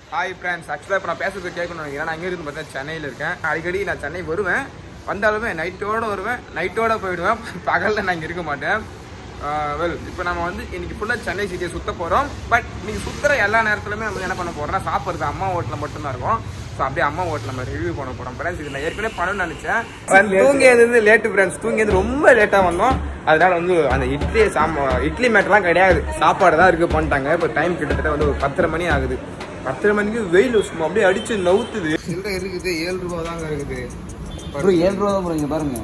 Hi friends ஆக்சுவலாக இப்போ நான் பேசுறது கேட்கணும்னு நினைக்கிறேன் நான் இங்கே இருந்து பார்த்தா சென்னையில் இருக்கேன் அடிக்கடி நான் சென்னை வருவேன் வந்தாலுமே நைட்டோட வருவேன் நைட்டோட போயிடுவேன் பகலில் நான் இங்கே இருக்க மாட்டேன் வெல் இப்போ நம்ம வந்து இன்னைக்கு ஃபுல்லாக சென்னை சிட்டியை சுத்த போகிறோம் பட் நீங்கள் சுற்றுற எல்லா நேரத்துலையுமே நம்ம என்ன பண்ண போகிறோம்னா சாப்பிட்றது அம்மா ஹோட்டலில் மட்டும்தான் இருக்கும் ஸோ அப்படியே அம்மா ஹோட்டல் நம்ம ரிவ்யூ பண்ண போகிறோம் ஃப்ரெண்ட்ஸ் இது நான் ஏற்கனவே பண்ணணும்னு நினச்சேன் தூங்கியது லேட்டு ஃப்ரெண்ட்ஸ் தூங்கியது ரொம்ப லேட்டாக வந்தோம் அதனால வந்து அந்த இட்லி சாம்பா இட்லி மேட்டெல்லாம் கிடையாது சாப்பாடு தான் இருக்கு பண்ணிட்டாங்க இப்போ டைம் கிட்டத்தட்ட வந்து ஒரு பத்தரை மணி ஆகுது பத்தரை மணிக்கு வெயில் சும்மா அப்படியே அடிச்சு நவுத்துது சில்லறை இருக்குது ஏழு ரூபா தாங்க இருக்குது ப்ரோ ஏழு ரூபா தான் ப்ரோ இங்க பாருங்க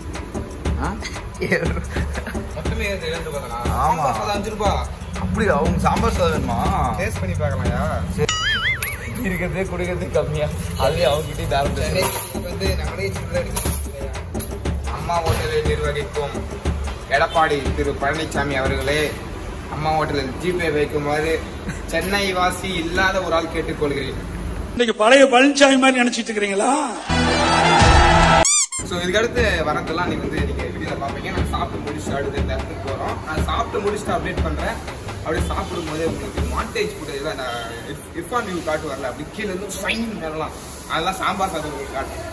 ஏழு ரூபா. மொத்தமே ஏழு ஏழு ரூபா தானா ஆமா. சாம்பார் சாதம் அஞ்சு ரூபா அப்படி அவங்க சாம்பார் சாதம் வேணுமா டேஸ்ட் பண்ணி பார்க்கலாம்யா இருக்கிறதே குடிக்கிறதே கம்மியா அதுலயே அவங்க கிட்டே தாரம் சென்னை சிட்டிக்கு வந்து நிறைய சில்லறை இருக்குது அம்மா ஹோட்டலை நிர்வகிக்கும் எடப்பாடி திரு பழனிசாமி அவர்களே அம்மா ஹோட்டலில் ஜிபே வைக்குமாறு சென்னை வாசி இல்லாத ஒரு ஆள் கேட்டுக்கொள்கிறேன் இன்னைக்கு பழைய பழனிசாமி மாதிரி நினைச்சிட்டு இருக்கிறீங்களா ஸோ இதுக்கடுத்து வரதெல்லாம் நீங்க வந்து நீங்க வீடியோல பார்ப்பீங்க நான் சாப்பிட்டு முடிச்சுட்டு அடுத்து இந்த இடத்துக்கு போறோம் நான் சாப்பிட்டு முடிச்சுட்டு அப்டேட் பண்றேன் அப்படியே சாப்பிடும் போதே உங்களுக்கு மாண்டேஜ் கூட நான் இர்ஃபான் வியூ காட்டு வரல அப்படி கீழே இருந்து ஃபைன் மேலாம் அதெல்லாம் சாம்பார் சாதம் உங்களுக்கு காட்டு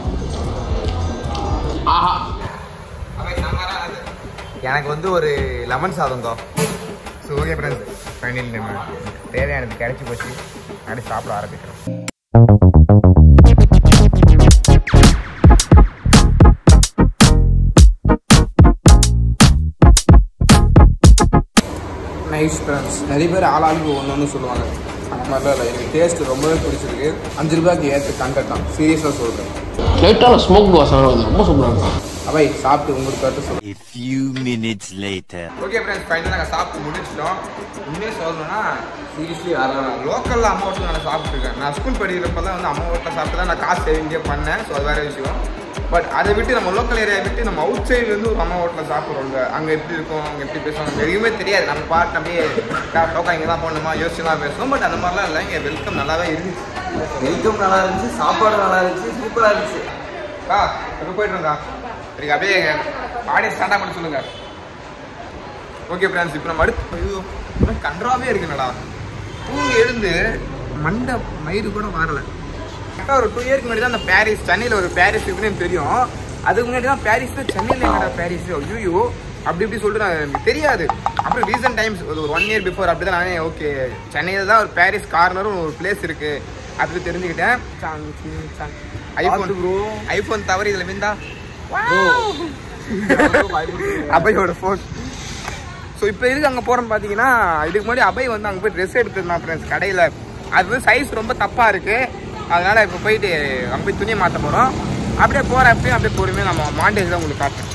ஆஹா அவை சமாரா அது எனக்கு வந்து ஒரு லெமன் சாதம் தான் ஸோ ஓகே ஃப்ரெண்ட்ஸ் ஃபைனல் நம்ம தேவையானது கிடைச்சி போச்சு அப்படியே சாப்பிட ஆரம்பிக்கிறோம் நைஸ் ஃப்ரெண்ட்ஸ் நிறைய பேர் ஆளாளுக்கு ஒன்று ஒன்று சொல்லுவாங்க அந்த மாதிரிலாம் இல்லை எனக்கு டேஸ்ட் ரொம்பவே பிடிச்சிருக்கு அஞ்சு ரூபாய்க்கு ஏற்ற கண்டக்ட் தான் சீரியஸாக சொல்கிறேன் லைட்டான ஸ்மோக் பாஸ் ஆனது ரொம்ப சூப்பராக இருக்கும் அவை சாப்பிட்டு உங்களுக்கு கருத்து சொல்லு A few minutes later. Okay friends ஃபைனலாக நாங்கள் சாப்பிட்டு முடிச்சிட்டோம் உண்மையை சொல்லணும்னா சீரியஸ்லி லோக்கலில் அம்மா ஹோட்டலில் நான் சாப்பிட்ருக்கேன் நான் ஸ்கூல் படிக்கிறப்ப தான் வந்து அம்மா ஹோட்டலில் சாப்பிட்டு தான் நான் காசு சேவிங்கே பண்ணேன் ஸோ அது வேறு விஷயம் பட் அதை விட்டு நம்ம லோக்கல் ஏரியா விட்டு நம்ம அவுட் சைட்லேருந்து ஒரு அம்மா ஹோட்டலில் சாப்பிட்றோங்க அங்கே எப்படி இருக்கும் அங்கே எப்படி பேசுவாங்க எதுவுமே தெரியாது நம்ம பாட்டு அப்படியே டோக்கா இங்கே தான் போகணுமா யோசிச்சு தான் பேசுவோம் பட் அந்த மாதிரிலாம் இல்லை இங்கே வெல்கம் நல்லாவே இருந்துச்சு வெல்கம் நல்லா இருந்துச்சு சாப்பாடு நல்லா இருந்துச்சு சூப்பரா இருந்துச்சு அக்கா எப்போ போயிட்டு இருந்தா சரி அப்படியே பாடி ஸ்டாண்டா பண்ணி சொல்லுங்க ஓகே ஃப்ரெண்ட்ஸ் இப்போ நம்ம அடுத்து ஐயோ இன்னும் கன்றாவே இருக்குனடா தூங்கி எழுந்து மண்டை மயிறு கூட மாறல கரெக்டாக ஒரு டூ இயர்க்கு முன்னாடி தான் அந்த பாரிஸ் சென்னையில் ஒரு பாரிஸ் இருக்குன்னு எனக்கு தெரியும் அதுக்கு முன்னாடி தான் பாரிஸ் சென்னையில் என்னடா பாரிஸ் ஐயோ அப்படி இப்படி சொல்லிட்டு நான் எனக்கு தெரியாது அப்புறம் ரீசன்ட் டைம்ஸ் ஒரு ஒன் இயர் பிஃபோர் அப்படி தான் நானே ஓகே சென்னையில் தான் ஒரு பாரிஸ் கார்னரும் ஒரு பிளேஸ் இருக்கு அப்படி தெரிஞ்சுக்கிட்டேன் ஐஃபோன் bro. ஐஃபோன் தவறு இதில் விந்தா அபயோட ஃபோன் ஸோ இப்போ எதுக்கு அங்கே போகிறோம் பார்த்தீங்கன்னா இதுக்கு முன்னாடி அபய் வந்து அங்கே போய் ட்ரெஸ் எடுத்துருந்தான் ஃப்ரெண்ட்ஸ் கடையில் அது வந்து சைஸ் ரொம்ப தப்பாக இருக்குது அதனால் இப்போ போயிட்டு அங்கே போய் துணியை மாற்ற போகிறோம் அப்படியே போகிற அப்பயும் அப்படியே பொறுமையாக நம்ம மாண்டேஜ் தான் உங்களுக்கு காட்டுறேன்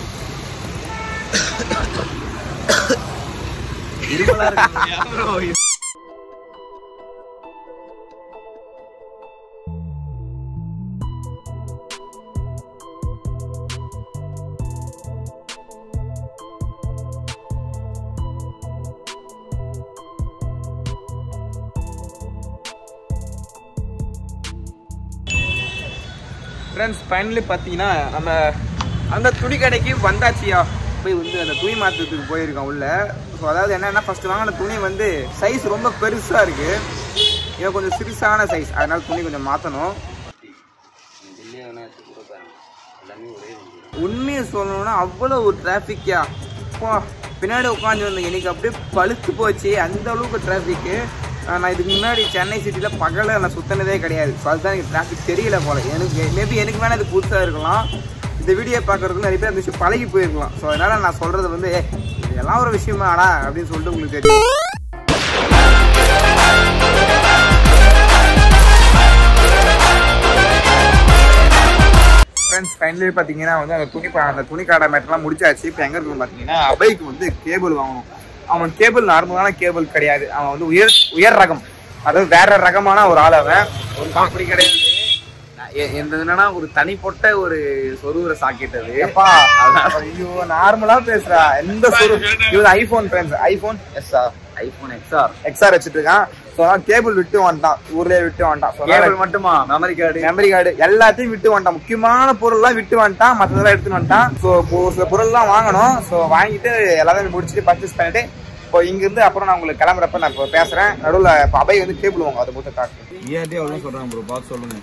ஃப்ரெண்ட்ஸ் ஃபைனலி பார்த்தீங்கன்னா நம்ம அந்த துணி கடைக்கு வந்தாச்சியா போய் வந்து அந்த துணி மாற்றத்துக்கு போயிருக்கோம் உள்ள ஸோ அதாவது என்னென்னா ஃபஸ்ட்டு வாங்கின துணி வந்து சைஸ் ரொம்ப பெருசாக இருக்குது இவன் கொஞ்சம் சிறுசான சைஸ் அதனால துணி கொஞ்சம் மாற்றணும் உண்மையை சொல்லணும்னா அவ்வளோ ஒரு டிராஃபிக்கா அப்பா பின்னாடி உட்காந்து வந்தேன் எனக்கு அப்படியே பழுத்து போச்சு அந்த அளவுக்கு டிராஃபிக்கு நான் இதுக்கு முன்னாடி சென்னை சிட்டியில் பகலில் நான் சுற்றினதே கிடையாது ஸோ அதுதான் எனக்கு டிராஃபிக் தெரியல போல எனக்கு மேபி எனக்கு வேணால் இது புதுசாக இருக்கலாம் இந்த வீடியோ பார்க்குறதுக்கு நிறைய பேர் அந்த விஷயம் பழகி போயிருக்கலாம் ஸோ அதனால் நான் சொல்கிறது வந்து "ஏய், இதெல்லாம் ஒரு விஷயமாடா அப்படின்னு சொல்லிட்டு உங்களுக்கு தெரியும் ஃப்ரெண்ட்ஸ் ஃபைனலி பார்த்தீங்கன்னா வந்து அந்த துணி பா- அந்த துணி காடை மேட்டெல்லாம் முடிச்சாச்சு இப்போ எங்கே இருக்கும் பார்த்தீங்கன்னா அபைக்கு வந்து கேபிள் வாங்கணும் அவன் கேபிள் நார்மலான கேபிள் கிடையாது அவன் வந்து உயர் உயர் ரகம் அதாவது வேற ரகமான ஒரு ஆள் அவன் ஒரு அப்படி கிடையாது என்னன்னா ஒரு தனிப்பட்ட ஒரு சொருவரை சாக்கிட்டது எப்பா ஐயோ நார்மலா பேசுறா எந்த சொரு இவன் ஐபோன் ஃப்ரெண்ட்ஸ் ஐபோன் எஸ்ஆ ஐபோன் எக்ஸ்ஆர் எக்ஸ்ஆர் வச்சுட்டு இருக்கான் ஸோ கேபிள் விட்டு வந்துட்டான் ஊர்லயே விட்டு வந்துட்டான் So, அதனால கேபிள் மட்டுமா மெமரி கார்டு மெமரி கார்டு எல்லாத்தையும் விட்டு வந்துட்டான் முக்கியமான பொருள்லாம் விட்டு வந்துட்டான் மற்றதெல்லாம் எடுத்துட்டு வந்துட்டான் ஸோ ஒரு சில பொருள்லாம் வாங்கணும் ஸோ வாங்கிட்டு எல்லாத்தையும் முடிச்சுட்டு பர்ச்சேஸ் பண்ணிட்டு இப்போ இங்கிருந்து அப்புறம் நான் உங்களுக்கு கிளம்புறப்ப நான் இப்போ பேசுறேன் நடுவில் இப்போ அபை வந்து கேபிள் வாங்க அதை மட்டும் காட்டு ஏஆர்டி அவ்வளோ சொல்கிறாங்க ப்ரோ பார்த்து சொல்லுங்க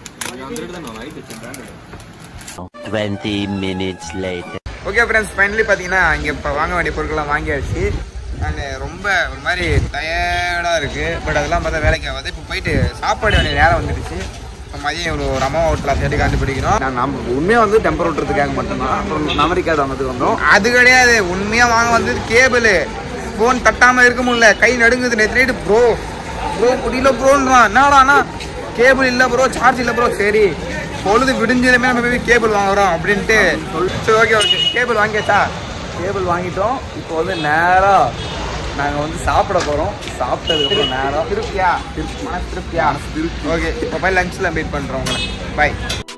20 minutes later. Okay friends finally பார்த்தீங்கன்னா இங்கே இப்போ வாங்க வேண்டிய பொருட்கள்லாம் வாங்கியாச்சு நான் ரொம்ப ஒரு மாதிரி டயர்டாக இருக்குது பட் அதெல்லாம் பார்த்தா வேலைக்கு ஆகாது இப்போ போயிட்டு சாப்பாடு வேண்டிய நேரம் வந்துடுச்சு இப்போ மதியம் இவ்வளோ ஒரு அம்மா ஹோட்டலில் தேடி கண்டுபிடிக்கணும் நான் நம்ம உண்மையாக வந்து டெம்பர் ஓட்டுறதுக்காக மட்டும்தான் அப்புறம் மெமரி கார்டு வாங்கிறதுக்கு வந்தோம் அது கிடையாது உண்மையாக வாங்க வந்தது கேபிள் ஃபோன் தட்டாமல் இருக்க முடியல கை நடுங்குது நேற்று நைட்டு ப்ரோ ப்ரோ முடியல ப்ரோன்றான் என்னடாண்ணா கேபிள் இல்லை ப்ரோ சார்ஜ் இல்லை ப்ரோ சரி பொழுது விடிஞ்சதுமே நம்ம போய் கேபிள் வாங்குறோம் அப்படின்ட்டு சரி ஓகே ஓகே கேபிள் வாங்கியாச்சா கேபிள் வாங்கிட்டோம் இப்போ வந்து நேராக நாங்கள் வந்து சாப்பிட போகிறோம் சாப்பிட்டதுக்கப்புறம் நேராக திருப்தியா மனசு திருப்தியா ஓகே இப்போ போய் லஞ்சில் மீட் பண்ணுறோம் உங்களை பை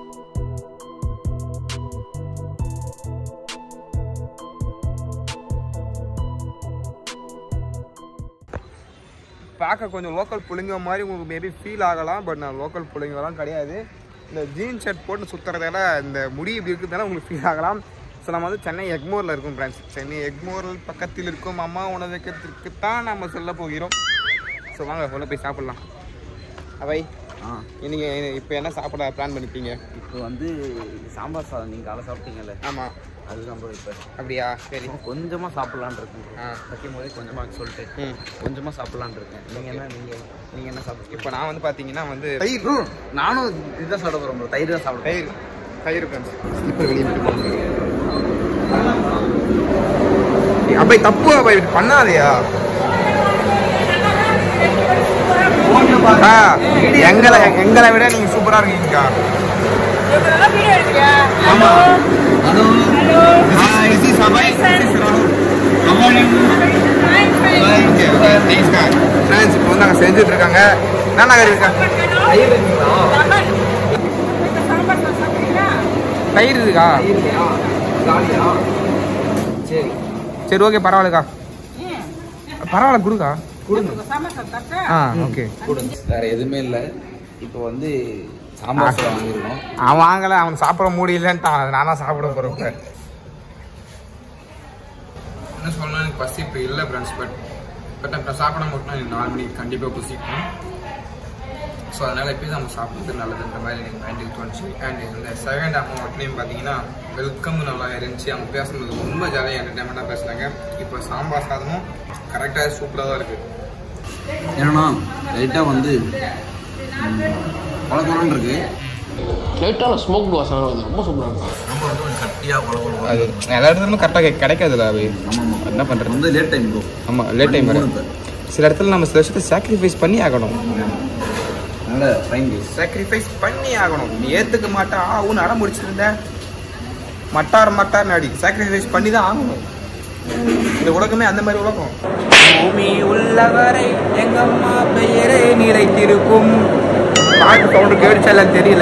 பார்க்க கொஞ்சம் லோக்கல் புள்ளிங்க மாதிரி உங்களுக்கு மேபி ஃபீல் ஆகலாம் பட் நான் லோக்கல் புள்ளிங்கலாம் கிடையாது இந்த ஜீன் ஷர்ட் போட்டு சுற்றுறதால இந்த முடி இப்படி இருக்கிறதால உங்களுக்கு ஃபீல் ஆகலாம் ஸோ நம்ம வந்து சென்னை எக்மோரில் இருக்கும் பிரான்ச் சென்னை எக்மோர் பக்கத்தில் இருக்கும் அம்மா உணவகத்திற்கு தான் நம்ம சொல்ல போகிறோம் ஸோ வாங்க உள்ள போய் சாப்பிட்லாம் அவை ஆ இன்னைக்கு இப்போ என்ன சாப்பிட பிளான் பண்ணிப்பீங்க இப்போ வந்து சாம்பார் சாதம் நீங்கள் காலை சாப்பிட்டீங்கல்ல ஆமாம் அதுதான் ப்ரோ இப்போ அப்படியா சரி கொஞ்சமாக சாப்பிட்லான்னு இருக்கேன் bro. ஆ. வைக்கும் போதே கொஞ்சமாக சொல்லிட்டு ம் கொஞ்சமாக சாப்பிட்லான்னு இருக்கேன் நீங்கள் என்ன நீங்கள் நீங்கள் என்ன சாப்பிட்டு இப்போ நான் வந்து பார்த்தீங்கன்னா வந்து தயிர் ப்ரோ நானும் இதுதான் சாப்பிட போகிறேன் ப்ரோ தயிர் தான் சாப்பிடுறேன் தயிர் தயிர் ஃப்ரெண்ட்ஸ் இப்போ வெளியே விட்டு போகணும் அப்பை தப்பு அப்பை இப்படி பண்ணாதயா ஆ, எங்களை எங்களை விட நீங்க சூப்பரா இருக்கீங்கக்கா ஆமா Hi, this is Abhay. This is Rahul. How are you? Thanks, kak. Friends, இப்போ வந்து நாங்கள் செஞ்சுட்டு இருக்காங்க என்ன நகர் இருக்கா தயிர் இருக்கா சரி சரி ஓகே பரவாயில்லக்கா பரவாயில்ல கொடுக்கா ஆ ஓகே வேற எதுவுமே இல்லை இப்போ வந்து சாம்பார் சாதம் வாங்கியிருக்கோம் அவன் வாங்கல அவன் சாப்பிட முடியலன்ட்டான் அது நான் தான் சாப்பிட போறேன் இப்ப. என்ன சொல்லணும் எனக்கு பசி இப்போ இல்லை ஃப்ரெண்ட்ஸ் பட் பட் இப்போ சாப்பிட மட்டும் எனக்கு நாலு மணிக்கு கண்டிப்பாக பசிக்கும் ஸோ அதனால் இப்போ நம்ம சாப்பிட்றது நல்லதுன்ற மாதிரி எனக்கு மைண்டுக்கு தோணுச்சு அண்ட் இந்த செகண்ட் அம்மா ஒட்டினையும் பார்த்தீங்கன்னா வெல்கம் நல்லா இருந்துச்சு அவங்க பேசுனது ரொம்ப ஜாலியாக என்டர்டைன்மெண்ட்டாக பேசுனாங்க இப்போ சாம்பார் சாதமும் கரெக்டாக சூப்பராக தான் இருக்குது ஏன்னா லைட்டாக வந்து குழக்குறன்னு இருக்கு லைட்டான ஸ்மோக் வாசனை வருது ரொம்ப சூப்பராக இருக்கும் ரொம்ப வந்து கொஞ்சம் கட்டியாக குழக்குறோம் அது எல்லா இடத்துலையும் கரெக்டாக கிடைக்காதுல்ல அது என்ன பண்ணுறது வந்து லேட் டைம் ப்ரோ ஆமாம் லேட் டைம் வரும் சில இடத்துல நம்ம சில விஷயத்தை சாக்ரிஃபைஸ் பண்ணி ஆகணும் நல்ல ஃபைன் கேஸ் சாக்ரிஃபைஸ் பண்ணி ஆகணும் நீ ஏற்றுக்க மாட்டா ஆகுன்னு அடம் முடிச்சிருந்த மட்டார் மட்டார் நாடி சாக்ரிஃபைஸ் பண்ணி தான் ஆகணும் இந்த உலகமே அந்த மாதிரி உலகம் பூமி உள்ளவரை எங்க அம்மா பெயரே நிலைத்திருக்கும் பாட்டு சவுண்டு கேட்டுச்சா இல்லைன்னு தெரியல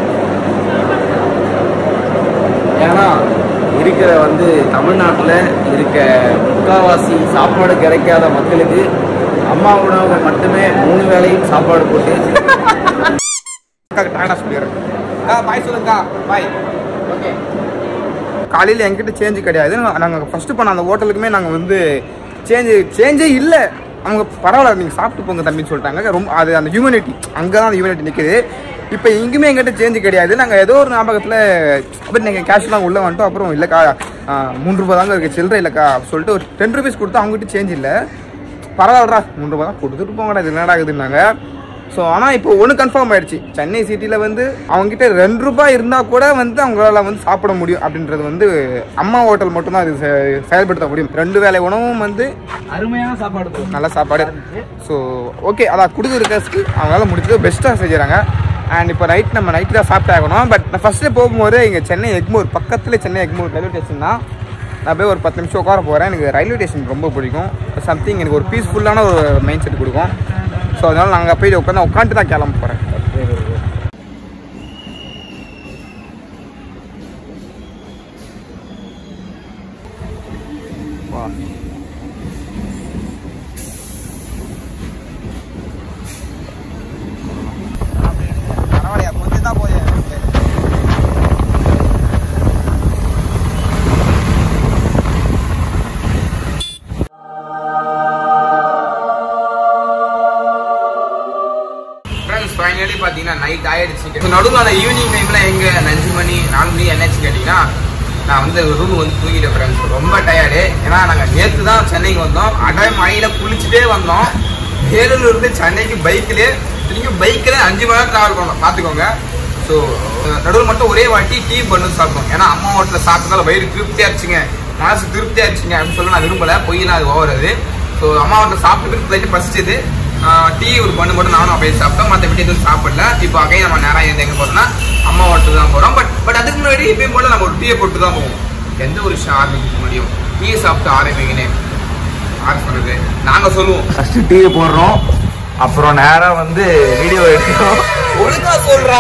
ஏன்னா இருக்கிற வந்து தமிழ்நாட்டில் இருக்க முக்காவாசி சாப்பாடு கிடைக்காத மக்களுக்கு அம்மா உணவகம் மட்டுமே மூணு வேளையும் சாப்பாடு போட்டு அக்காக்கு டாடா சொல்லிடுறேன் பாய் சொல்லுங்கக்கா பாய் ஓகே காலையில் என்கிட்ட சேஞ்சு கிடையாது நாங்கள் ஃபஸ்ட்டு பண்ண அந்த ஹோட்டலுக்குமே நாங்கள் வந்து சேஞ்சு சேஞ்சே இல்லை அவங்க பரவாயில்ல நீங்கள் சாப்பிட்டு போங்க தம்பின்னு சொல்லிட்டாங்க ரொம்ப அது அந்த ஹியூமனிட்டி அங்கே தான் அந்த ஹியூமனிட்டி நிற்குது இப்போ எங்கேயுமே எங்கிட்ட சேஞ்சு கிடையாது நாங்கள் ஏதோ ஒரு ஞாபகத்தில் அப்புறம் நீங்கள் கேஷ்லாம் உள்ளே வந்துட்டோம் அப்புறம் இல்லைக்கா ஆ, மூணு ரூபா தாங்க இருக்குது சில்லறை இல்லைக்கா சொல்லிட்டு ஒரு டென் ருபீஸ் கொடுத்தா அவங்ககிட்ட சேஞ்ச் இல்லை பரவாயில்லடா மூணு ரூபா தான் கொடுத்துட்டு போங்கடா இது என்னடா ஆகுதுன்னாங்க ஸோ ஆனால் இப்போ ஒன்று கன்ஃபார்ம் ஆயிடுச்சு சென்னை சிட்டியில் வந்து அவங்ககிட்ட ரெண்டு ரூபாய் இருந்தால் கூட வந்து அவங்களால வந்து சாப்பிட முடியும் அப்படின்றது வந்து அம்மா ஹோட்டல் மட்டும்தான் இது செ- செயல்படுத்த முடியும் ரெண்டு வேளை உணவும் வந்து அருமையான சாப்பாடு bro. நல்ல சாப்பாடு ஸோ ஓகே அதான் கொடுக்குற காசுக்கு அவங்களால முடிஞ்சது பெஸ்ட்டாக செஞ்சுறாங்க அண்ட் இப்போ நைட் நம்ம நைட்டு தான் சாப்பிட்டு ஆகணும் பட் நான் ஃபஸ்ட்டு போகும்போது இங்கே சென்னை எக்மூர் பக்கத்தில் சென்னை எக்மூர் ரயில்வே ஸ்டேஷன் தான் நான் போய் ஒரு பத்து நிமிஷம் உட்கார போகிறேன் எனக்கு ரயில்வே ஸ்டேஷன் ரொம்ப பிடிக்கும் சம்திங் எனக்கு ஒரு பீஸ்ஃபுல்லான ஒரு மைண்ட் செட் கொடுக்கும் ஸோ அதனால் நாங்கள் போய் உட்காந்து உட்காந்துட்டு தான் கிளம்ப போகிறேன் பரவாயில்லையா கொஞ்சம் தான் போய் ஃபைனலி பார்த்தீங்கன்னா நைட் ஆயிடுச்சு நடுவில் அந்த ஈவினிங் டைம்ல எங்க அஞ்சு மணி நாலு மணி என்னாச்சு கேட்டிங்கன்னா நான் வந்து ரூம் வந்து தூங்கிட்டேன் ஃப்ரெண்ட்ஸ் ரொம்ப டயர்டு ஏன்னா நாங்கள் நேற்று தான் சென்னைக்கு வந்தோம் அடை மழையில் குளிச்சுட்டே வந்தோம் வேலூர்ல இருந்து சென்னைக்கு பைக்கிலே திரும்பி பைக்கில் அஞ்சு மணி நேரம் ட்ராவல் பண்ணோம் பார்த்துக்கோங்க ஸோ நடுவில் மட்டும் ஒரே வாட்டி டீ பண்ணு சாப்பிட்டோம் ஏன்னா அம்மா ஹோட்டலில் சாப்பிட்டதால வயிறு திருப்தியாக இருந்துச்சுங்க மனசு திருப்தியாக இருந்துச்சுங்க அப்படின்னு சொல்ல நான் விரும்பலை பொய்யெல்லாம் அது ஓவர் அது ஸோ அம்மா ஹோட்டலில் சாப்பிட்டு போயிட்டு பசிச்சது டீ ஒரு பண்ணு மட்டும் நானும் அப்படியே சாப்பிட்டோம் மற்றபடி எதுவும் சாப்பிடல இப்போ அகைன் நம்ம நேரம் இருந்து எங்கே போகிறோம்னா அம்மா ஹோட்டல் தான் போகிறோம் பட் பட் அதுக்கு முன்னாடி எப்பயும் போல நம்ம ஒரு டீயை போட்டு தான் போவோம் எந்த ஒரு விஷயம் ஆரம்பிக்க முடியும் டீயை சாப்பிட்டு ஆரம்பிங்கன்னு ஆரம்பிச்சு பண்ணுறது நாங்கள் சொல்லுவோம் ஃபர்ஸ்ட் டீ போடுறோம் அப்புறம் நேரா வந்து வீடியோ எடுக்கிறோம் ஒழுங்கா சொல்றா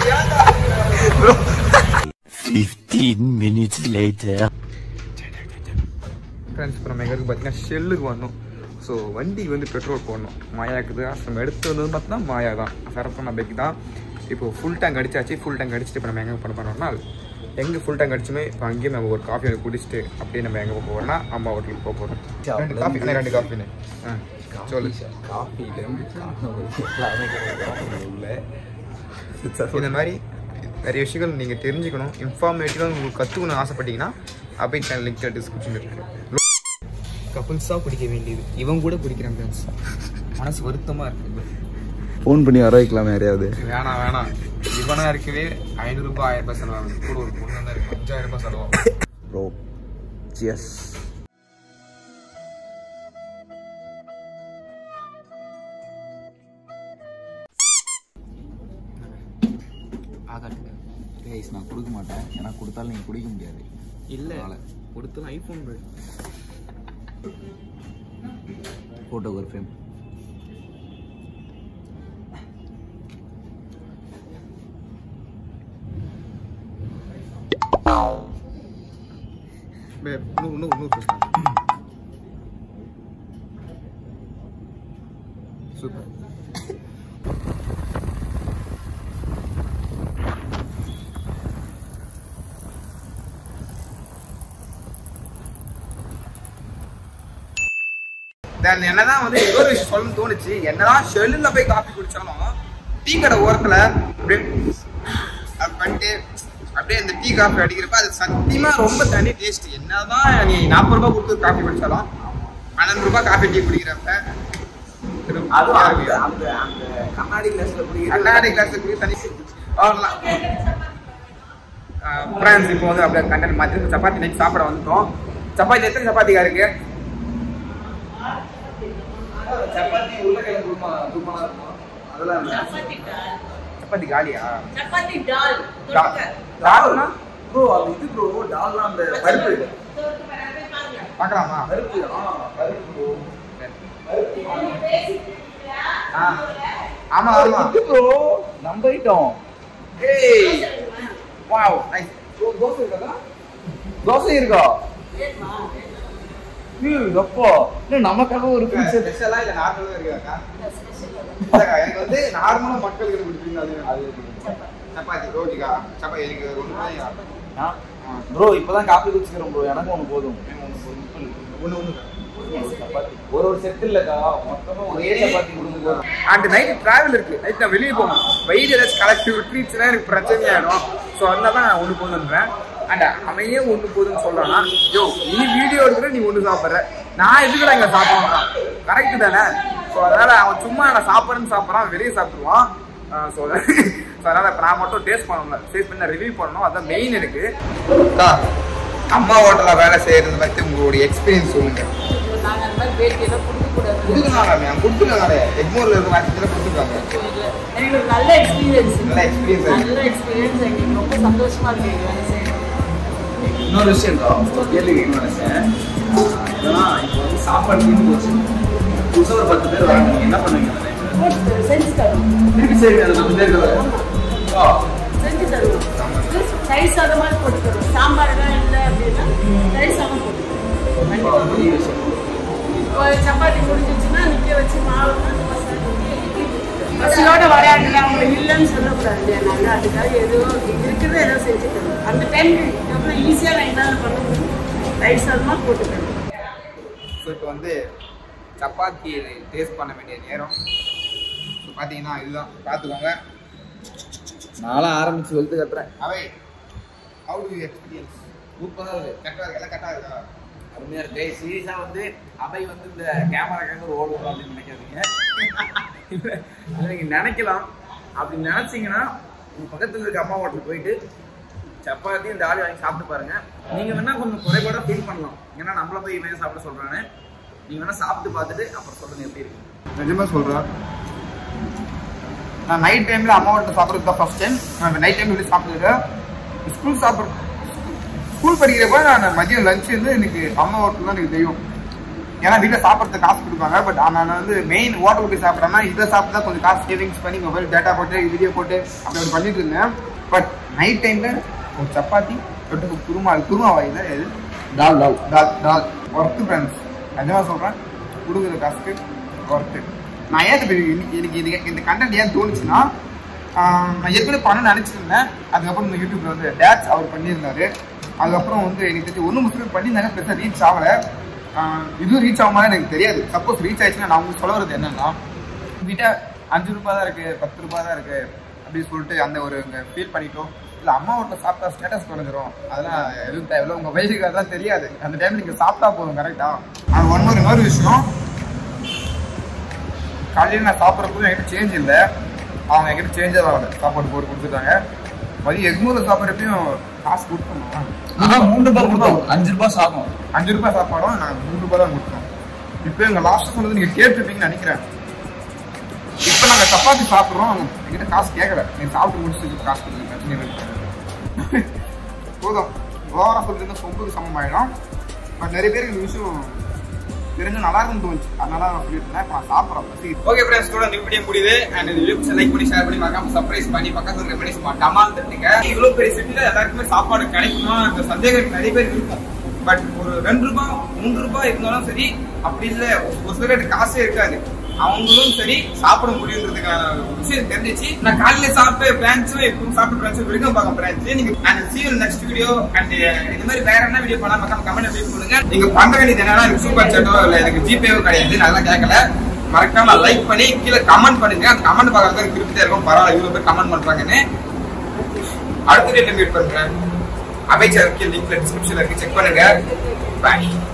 15 minutes later. ஃப்ரெண்ட்ஸ் இப்போ நம்ம எங்கே இருக்கு பார்த்தீங்கன்னா ஷெல்லுக்கு வந்தோம் ஸோ வண்டிக்கு வந்து பெட்ரோல் போடணும் மாயாக்குது நம்ம எடுத்து வந்தது பார்த்தீங்கன்னா மாயா தான் சரப்பான பைக் தான் இப்போ ஃபுல் டேங்க் அடிச்சாச்சு ஃபுல் டேங்க் அடிச்சுட்டு இப்போ நம்ம எங்கே பண்ண போகிறோம்னா எங்கே ஃபுல் டேங்க் அடிச்சுமே இப்போ அங்கேயே நம்ம ஒரு காஃபி ஒன்று குடிச்சிட்டு அப்படியே நம்ம எங்கே போக போகிறோம்னா அம்மா ஹோட்டலுக்கு போக போகிறோம் ரெண்டு காஃபி அண்ணே, ரெண்டு காஃபின்னு ஆ சொல்லு காஃபிலேருந்து எல்லாமே கிடைக்கும் உள்ள இந்த மாதிரி நிறைய விஷயங்கள் நீங்கள் தெரிஞ்சுக்கணும் இன்ஃபார்மேட்டிவாக உங்களுக்கு கற்றுக்கணும் ஆசைப்பட்டீங்கன்னா அப்படியே சேனல் லிங்க் டிஸ்கிரிப்ஷன் இருக்கு கப்புள்ஸாக குடிக்க வேண்டியது இவன் கூட குடிக்கிறேன் ஃப்ரெண்ட்ஸ் மனசு வருத்தமாக இருக்குது ஃபோன் பண்ணி வர வைக்கலாம் யாரையாவது வேணாம் வேணாம் இவனா இருக்கவே ஐநூறுரூபா ஆயிரம் ரூபாய் செலவாகும் கூட ஒரு பொண்ணு தான் இருக்கு அஞ்சாயிரம் ரூபாய் செலவாகும் ப்ரோ சியஸ் கைஸ் நான் கொடுக்க மாட்டேன் ஏன்னா கொடுத்தாலும் நீங்கள் குடிக்க முடியாது இல்லை கொடுத்தது ஐஃபோன் ஃபோட்டோக்கு ஒரு ஃப்ரேம் இன்னும் இன்னும் இன்னும் சூப்பர் தென் என்னதான் வந்து ஏதோ ஒரு விஷயம் சொல்லணும்னு தோணுச்சு என்னதான் ஷெல்லுல போய் காஃபி குடிச்சாலும் டீ கடை ஓரத்துல அப்படியே அது பண்ணிட்டு அப்படியே இந்த டீ காஃபி அடிக்கிறப்ப அது சத்தியமா ரொம்ப தனி டேஸ்ட் என்னதான் நீ நாற்பது ரூபாய் கொடுத்து காஃபி குடிச்சாலும் பன்னெண்டு ரூபாய் காஃபி டீ குடிக்கிறப்ப அதுவும் அந்த அந்த அந்த கண்ணாடி கிளாஸ்ல குடிக்கிறது கண்ணாடி கிளாஸ் குடி தனி வரலாம் ஃப்ரெண்ட்ஸ் இப்போ வந்து அப்படியே கண்டென்ட் மாற்றி சப்பாத்தி நைட் சாப்பிட வந்துட்டோம் சப்பாத்தி எத்தனை சப்பாத்திக்கா இருக்கு சப்பாத்தி உருளைக்கிழங்கு குருமா குருமாலாம் இருக்கும் அதெல்லாம் இல்லை சப்பாத்தி டால் சப்பாத்தி காலியா சப்பாத்தி டால் டா- தால்னா ப்ரோ அது இது ப்ரோ டால்லாம் அந்த பருப்பு பார்க்கலாமா பருப்பு ஆ பருப்பு ப்ரோ ஆ ஆமா ஆமா ப்ரோ நம்ம ஐட்டம் ஏய் வாவ் நைஸ் தோசை இருக்கா தோசை இருக்கா ஏய் அப்பா இன்னும் நமக்காக ஒரு ஃபீச்சர் ஸ்பெஷலா இல்ல நார்மலா இருக்காக்கா இல்லக்கா, எனக்கு வந்து நார்மலா மக்களுக்கு பிடிச்சிருந்தா அது அது சப்பாத்தி ரோட்டிக்கா சப்பாத்தி எனக்கு ஒன்று ப்ரோ இப்பதான் காஃபி குடிச்சுக்கிறோம் ப்ரோ எனக்கு ஒன்று போதும் ஒன்று ஒன்று சப்பாத்தி ஒரு ஒரு செட் இல்லக்கா மொத்தமா ஒரே சப்பாத்தி கொடுங்க போதும் அண்ட் நைட் டிராவல் இருக்கு நைட் நான் வெளியே போகணும் வெயில் ஏதாச்சும் கலெக்டிவ் ட்ரீட்ஸ்லாம் எனக்கு பிரச்சனையாயிடும் ஸோ அதனால தான் நான் ஒன்று போதுன்றேன் அண்ட் அவன் ஏன் ஒன்று போதுன்னு சொல்றான்னா யோ நீ வீடியோ எடுக்கிற நீ ஒன்று சாப்பிட்ற நான் எதுக்குடா இங்கே சாப்பிட்றான் கரெக்டு தானே ஸோ அதனால அவன் சும்மா நான் சாப்பிட்றேன்னு சாப்பிட்றான் வெளியே சாப்பிடுவான் ஸோ ஸோ அதனால இப்போ நான் மட்டும் டேஸ்ட் பண்ணணும் டேஸ்ட் பண்ண ரிவ்யூ பண்ணணும் அதான் மெயின் எனக்கு அம்மா ஹோட்டலில் வேலை செய்யறது பற்றி உங்களுடைய எக்ஸ்பீரியன்ஸ் சொல்லுங்க நாங்க அந்த மாதிரி பேட்டியெல்லாம் கொடுக்கக்கூடாது கொடுக்குறாங்க மேம் கொடுத்துருக்காங்க எக்மோரில் இருக்க வாட்சியில் கொடுத்துருக்காங்க எனக்கு ஒரு நல்ல எக்ஸ்பீரியன்ஸ் நல்ல experience இருக்கு. நல்ல எக்ஸ்பீரியன்ஸ் எங்களுக்கு ரொம்ப சந்தோஷமா இருக்கு இது வேலை செய்யறது இன்னொரு விஷயம் இருக்கா ஒரு கேள்வி கேட்கணும் நினைச்சேன் ஏன்னா இப்போ வந்து சாப்பாடு தீர்ந்து போச்சு புதுசாக ஒரு பத்து பேர் வராங்க நீங்க என்ன பண்ணுவீங்க அந்த டைம்ல? செஞ்சு தருவோம் திருப்பி சரி அந்த பத்து பேர் வராங்க. ஆ செஞ்சு தருவோம் தயிர் சாதம் மாதிரி போட்டு தருவோம் சாம்பார் எல்லாம் இல்லை அப்படின்னா தயிர் சாதம் போட்டு தருவோம் கண்டிப்பா பெரிய விஷயம் இப்போ சப்பாத்தி முடிஞ்சிச்சுன்னா நிக்க வச்சு மாவுனா தோசை பசியோட வரையாடுல அவங்க இல்லைன்னு சொல்லக்கூடாது இல்லையா நாங்கள் அதுக்காக ஏதோ இருக்கிறத ஏதோ செஞ்சு தருவோம் அந்த டைம் எவ்வளோ ஈஸியாக நான் என்ன பண்ண முடியும் தயிர் சாதமாக போட்டு தருவோம் ஸோ இப்போ வந்து சப்பாத்தி டேஸ்ட் பண்ண வேண்டிய நேரம் ஸோ பாத்தீங்கன்னா இதுதான் பாத்துக்கோங்க நானும் ஆரம்பிச்சு வெளுத்து கட்டுறேன் அவை ஹவு டு எக்ஸ்பீரியன்ஸ் சூப்பராக இருக்கு கரெக்டா இருக்கு எல்லாம் கரெக்டா இருக்கா அருமையா இருக்கு சீரியஸா வந்து அவை வந்து இந்த கேமராக்காக ஒரு ஓடுவோம் அப்படின்னு நினைக்காதீங்க இல்ல, இல்ல, நீங்க நினைக்கலாம் அப்படி நினைச்சீங்கன்னா உங்க பக்கத்துல இருக்க அம்மா ஹோட்டல் போயிட்டு சப்பாத்தி இந்த ஆளு வாங்கி சாப்பிட்டு பாருங்க நீங்க வேணா கொஞ்சம் குறைபாட ஃபீல் பண்ணலாம் ஏன்னா நம்மள போய் இவன் சாப்பிட சொல்றானே நீங்க வேணா சாப்பிட்டு பார்த்துட்டு அப்புறம் சொல்லுங்க எப்படி இருக்கு நிஜமா சொல்றேன் நான் நைட் டைம்ல அம்மாவோட சாப்பிட்றது தான் ஃபர்ஸ்ட் டைம் நான் நைட் டைம் வெளியே சாப்பிட்டுருக்கேன் ஸ்கூல் சாப்பிட்ற ஸ்கூல் படிக்கிறப்ப நான் மதியம் லஞ்ச் வந்து எனக்கு அம்மா ஹோட்டல் தான் எனக்கு தெரியும் ஏன்னா வீட்டில் சாப்பிட்றதுக்கு காசு கொடுப்பாங்க பட் நான் வந்து மெயின் ஹோட்டல் போய் சாப்பிட்றேன்னா இதை சாப்பிட்டு தான் கொஞ்சம் காசு சேவிங்ஸ் பண்ணி மொபைல் டேட்டா போட்டு வீடியோ போட்டு அப்படி அப்படி பண்ணிட்டு இருந்தேன் பட் நைட் டைம்ல ஒரு சப்பாத்தி தொட்டுக்கு குருமா குருமா வாயில இது டால் டால் டால் டால் ஒர்த்து ஃப்ரெண்ட்ஸ் நிஜமா சொல்கிறேன் கொடுக்குற காசுக்கு ஒர்த்து நான் ஏன் இது இன்னைக்கு எனக்கு இது இந்த கண்டென்ட் ஏன் தோணுச்சுன்னா ஆஹ், நான் ஏற்கனவே பண்ண நினச்சிருந்தேன் அதுக்கப்புறம் இந்த யூடியூப்ல வந்து டேட்ஸ் அவர் பண்ணியிருந்தாரு அதுக்கப்புறம் வந்து எனக்கு தெரிஞ்சு ஒன்று முஸ்லிம் பண்ணியிருந்தாங்க பெருசாக ரீச் ஆகலை ஆஹ், இதுவும் ரீச் ஆகுமா எனக்கு தெரியாது சப்போஸ் ரீச் ஆயிடுச்சுன்னா நான் உங்களுக்கு சொல்ல வரது என்னன்னா கிட்ட அஞ்சு ரூபாய் தான் இருக்கு பத்து ரூபாய் தான் இருக்கு அப்படின்னு சொல்லிட்டு அந்த ஒரு ஃபீல் பண்ணிட்டோம் இல்ல அம்மா வீட்டில் சாப்பிட்டா ஸ்டேட்டஸ் குறைஞ்சிரும் அதெல்லாம் எதுவும் தேவையில்ல உங்க வயசுக்கு அதெல்லாம் தெரியாது அந்த டைம் நீங்க சாப்பிட்டா போதும் கரெக்டா அது ஒன் ஒரு இன்னொரு விஷயம் காலையில் நான் சாப்பிட்றப்போ என்கிட்ட சேஞ்ச் இல்லை அவங்க என்கிட்ட சேஞ்சே வரல சாப்பாடு போட்டு கொடுத்துட்டாங்க மதியம் எக்மூரில் சாப்பிட்றப்பையும் காசு கொடுத்தோம் மூணு ரூபாய் கொடுத்தோம் அஞ்சு ரூபாய் சாப்பிடும் அஞ்சு ரூபாய் சாப்பாடும் நாங்கள் மூணு ரூபாய் தான் கொடுத்தோம் இப்போ எங்கள் லாஸ்ட்டாக சொன்னது நீங்கள் கேட்டிருப்பீங்கன்னு நினைக்கிறேன் இப்போ நாங்கள் சப்பாத்தி சாப்பிட்றோம் அவங்க எங்கிட்ட காசு கேட்கல நீங்கள் சாப்பிட்டு முடிச்சுட்டு காசு கொடுங்க பிரச்சனை இல்லை போதும் ஓவரா சொல்லிட்டு சொம்புக்கு சமமாயிடும் பட் நிறைய பேருக்கு இந்த விஷயம் தெரிஞ்சு நல்லா இருக்குன்னு தோணுச்சு அதனால நான் சொல்லியிருந்தேன் இப்போ நான் சாப்பிட்றேன் ஓகே ஃப்ரெண்ட்ஸ் கூட இந்த வீடியோ முடியுது அண்ட் இந்த வீடியோ லைக் பண்ணி ஷேர் பண்ணி மறக்காம சர்ப்ரைஸ் பண்ணி பக்கத்துல இருக்க பண்ணி சும்மா டமால் தட்டுங்க இவ்வளவு பெரிய சிட்டில எல்லாருக்குமே சாப்பாடு கிடைக்குமா அந்த சந்தேகம் நிறைய பேருக்கு இருக்கும் பட் ஒரு ரெண்டு ரூபாய் மூன்று ரூபாய் இருந்தாலும் சரி அப்படி இல்ல ஒரு சிலருக்கு காசே இருக்காது அவங்களும் சரி சாப்பிட முடியுன்றதுக்கான விஷயம் தெரிஞ்சிச்சு நான் காலையில சாப்பிட்டு பிரான்ச்சும் எப்பவும் சாப்பிட்டு பிரான்ச் வரைக்கும் பார்க்க பிரான்ச் நீங்க and see you in next video and இந்த மாதிரி வேற என்ன வீடியோ பண்ணலாம் மறக்காம கமெண்ட் லீவ் பண்ணுங்க நீங்க பண்ண வேண்டியது என்னன்னா எனக்கு சூப்பர் சாட்டோ இல்ல எனக்கு ஜிபேவோ கிடையாது நான் அதெல்லாம் கேட்கல மறக்காம லைக் பண்ணி கீழே கமெண்ட் பண்ணுங்க அந்த கமெண்ட் பார்க்கறது திருப்தியா இருக்கும் பரவாயில்ல இவ்வளவு பேர் கமெண்ட் பண்றாங்கன்னு அடுத்த டேட்ல மீட் பண்றேன் அமைச்சர் லிங்க்ல டிஸ்கிரிப்ஷன்ல இருக்கு செக் பண்ணுங்க பாய்